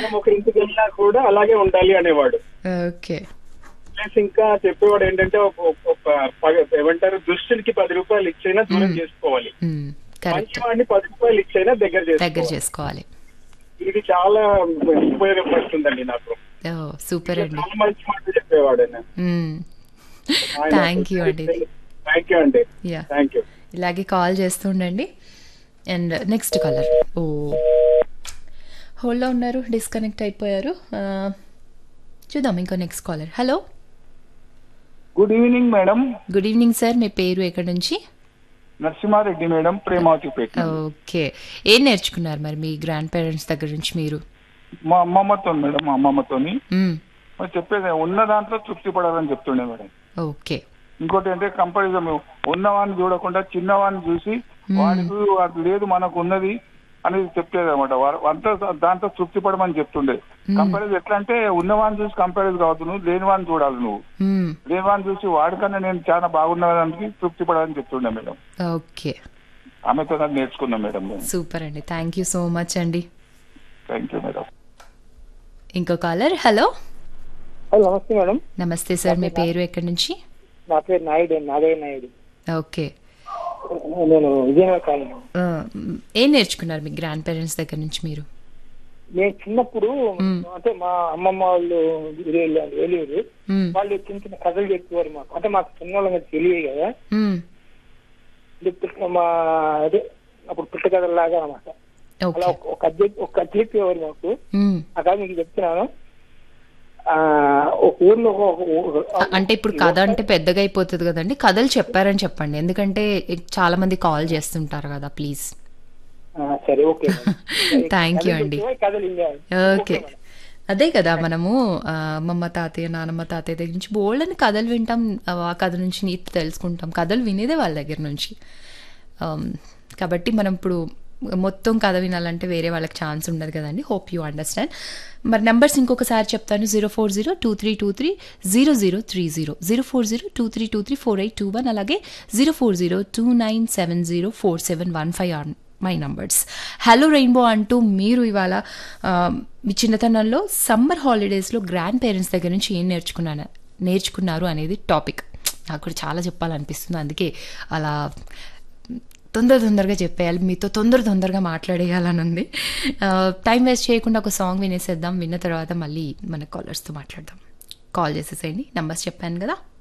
మనం ఒక ఇంటికి వెళ్ళినా కూడా అలాగే ఉండాలి అనేవాడు ఓకే ప్లస్ ఇంకా చెప్పేవాడు ఏంటంటే ఒక ఒక- ఒక పగ- ఏమంటారు దుష్టునికి పది రూపాయలు ఇచ్చైనా దూరం చేసుకోవాలి కరెక్ట్ మంచి వాడిని పది రూపాయలు ఇచ్చైనా దగ్గర దగ్గర చేసుకోవాలి చేసుకోవాలి ఇది చాలా ఉపయోగపడుతుందండి నాకు ఓ సూపర్ అండి చాలా మంచి మాట చెప్పేవాడు ఆయన. థ్యాంక్ యూ అండి థ్యాంక్ యూ అండి యా థ్యాంక్ యూ ఇలాగే కాల్ చేస్తుండండి అండ్ నెక్స్ట్ కాలర్ ఓ హోల్డ్లో ఉన్నారు డిస్కనెక్ట్ అయిపోయారు ఆ, చూద్దాం ఇంకో next caller hello good evening madam good evening sir మీ పేరు ఎక్కడి నుంచి నరసింహారెడ్డి మేడం ప్రేమావతిపేట ఓకే ఏం నేర్చుకున్నారు మరి మీ గ్రాండ్ పేరెంట్స్ దగ్గర నుంచి మీరు మా అమ్మమ్మతో మేడం మా అమ్మమ్మతోని మ్మ్. మరి చెప్పేది ఉన్న దాంట్లో తృప్తి పడాలని చెప్తుండే మేడం ఓకే ఇంకోటి అంటే కంపారిజన్ ఉన్నవాడిని చూడకుండా చిన్నవాడిని చూసి వాడికి అది లేదు మనకు ఉన్నది అనేది చెప్పేది అనమాట అంతా దాంతో తృప్తి పడమని చెప్తుండే కంపారిజన్ ఎట్లా అంటే ఉన్నవాడిని చూసి కంపారిజన్ కావద్దు నువ్వు లేని వాడిని చూడాలి నువ్వు మ్మ్. లేని వాడిని చూసి వాడికన్నా నేను చాలా బాగున్నదానికి తృప్తి పడాలని చెప్తుండే మేడం ఓకే ఆమెతో నాకు నేర్చుకున్నాం మేడం నేను సూపర్ అండి థ్యాంక్ యూ సో మచ్ అండి థ్యాంక్ యూ మేడం ఇంకో కాలర్ హలో హలో నమస్తే మేడం నమస్తే సార్ మీ పేరు ఎక్కడి నుంచి నా పేరు నాయుడు నాగయ్య నాయుడు ఓకే నేను విజయనగరం కాలనీ ఆ, ఏం నేర్చుకున్నారు మీ గ్రాండ్ పేరెంట్స్ దగ్గర నుంచి మీరు నేను చిన్నప్పుడు అంటే మా అమ్మమ్మ వాళ్ళు ఊరు వెళ్ళాను ఏలూరు మ్మ్. వాళ్ళు చిన్న చిన్న కథలు చెప్పేవారు మాకు అంటే మాకు చిన్న వాళ్ళకి తెలియదు కదా మ్మ్. ఇది పుట్ట- మా అదే అప్పుడు పుట్ట కథలాగా అనమాట అలా ఓకే ఒక- ఒక కథ చెప్పి- ఒక కథ చెప్పేవారు మాకు మ్మ్. ఆ కథ మీకు చెప్తున్నాను ఆ ఒక ఊర్లో ఒక- ఒక ఊరు- అంటే ఇప్పుడు కథ అంటే పెద్దగా అయిపోతుంది కదండి కథలు చెప్పారని చెప్పండి ఎందుకంటే చాలా మంది కాల్ చేస్తుంటారు కదా ప్లీజ్ ఆ, సరే ఓకే థ్యాంక్ యూ అండి కథలు వినేవారు. ఓకే అదే కదా మనము ఆ, అమ్మమ్మ తాతయ్య నానమ్మ తాతయ్య దగ్గర నుంచి బోల్డ్ అని కథలు వింటాం ఆ కథ నుంచి నీతి తెలుసుకుంటాం కథలు వినేదే వాళ్ళ దగ్గర నుంచి ఆమ్, కాబట్టి మనం ఇప్పుడు మొత్తం కథ వినాలంటే వేరే వాళ్ళకి ఛాన్స్ ఉండదు కదండి హోప్ యూ అండర్స్టాండ్ మరి నెంబర్స్ ఇంకొకసారి చెప్తాను zero four zero two three two three zero zero three zero zero four zero two three two three four eight two one అలాగే zero four zero two nine seven zero four seven one five my numbers hello Rainbow అంటూ మీరు ఇవాళ ఆ, మీ చిన్నతనంలో summer హాలిడేస్లో grand parents దగ్గర నుంచి ఏం నేర్చుకున్నాను నేర్చుకున్నారు అనేది టాపిక్ నాకు కూడా చాలా చెప్పాలనిపిస్తుంది అందుకే అలా తొందర తొందరగా చెప్పేయాలి మీతో తొందర తొందరగా మాట్లాడేయాలని ఉంది టైం వేస్ట్ చేయకుండా ఒక సాంగ్ వినేసేద్దాం విన్న తర్వాత మళ్ళీ మన కాలర్స్తో మాట్లాడదాం కాల్ చేసేసేయండి నంబర్స్ చెప్పాను కదా